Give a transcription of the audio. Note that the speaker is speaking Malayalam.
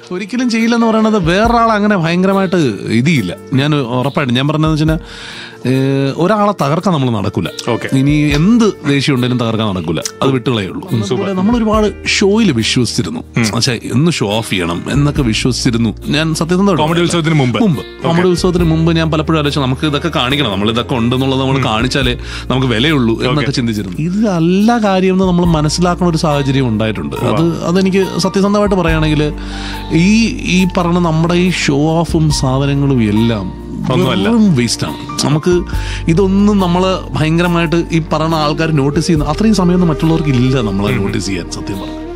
ഒരിക്കലും ചെയ്യില്ലെന്ന് പറയണത് വേറൊരാൾ അങ്ങനെ ഭയങ്കരമായിട്ട് ഇതില്ല ഞാൻ ഉറപ്പായിട്ടും ഞാൻ പറഞ്ഞതെന്ന് വെച്ചാൽ ഒരാളെ തകർക്കാൻ നമ്മൾ നടക്കൂല Okay. ഇനി എന്ത് ദേഷ്യം ഉണ്ടെങ്കിലും തകർക്കാൻ നടക്കൂല അത് വിട്ടുകളയുള്ളൂ അതുപോലെ നമ്മൾ ഒരുപാട് ഷോയിൽ വിശ്വസിച്ചിരുന്നു പക്ഷേ എന്ന് ഷോ ഓഫ് ചെയ്യണം എന്നൊക്കെ വിശ്വസിച്ചിരുന്നു ഞാൻ സത്യസന്ധമായിട്ട് കോമഡി പറയാം. ഉത്സവത്തിന് മുമ്പ് മുമ്പ് കോമഡി ഉത്സവത്തിന് മുമ്പ് ഞാൻ പലപ്പോഴും ആലോചിച്ചു നമുക്ക് ഇതൊക്കെ കാണിക്കണം നമ്മൾ ഇതൊക്കെ ഉണ്ടെന്നുള്ളത് നമ്മൾ കാണിച്ചാലേ നമുക്ക് വിലയുള്ളൂ എന്നൊക്കെ ചിന്തിച്ചിരുന്നു ഇതല്ല കാര്യം എന്ന് നമ്മൾ മനസ്സിലാക്കുന്ന ഒരു സാഹചര്യം ഉണ്ടായിട്ടുണ്ട് അത് അതെനിക്ക് സത്യസന്ധമായിട്ട് പറയുകയാണെങ്കിൽ ഈ ഈ പറഞ്ഞ നമ്മുടെ ഈ ഷോ ഓഫും സാധനങ്ങളും എല്ലാം ഒന്നുമല്ല. വേസ്റ്റ് ആണ് നമുക്ക് ഇതൊന്നും നമ്മൾ ഭയങ്കരമായിട്ട് ഈ പറയുന്ന ആൾക്കാർ നോട്ടീസ് ചെയ്യുന്ന അത്രയും സമയമൊന്നും മറ്റുള്ളവർക്ക് ഇല്ല നമ്മളെ നോട്ടീസ് ചെയ്യാൻ സത്യം പറഞ്ഞു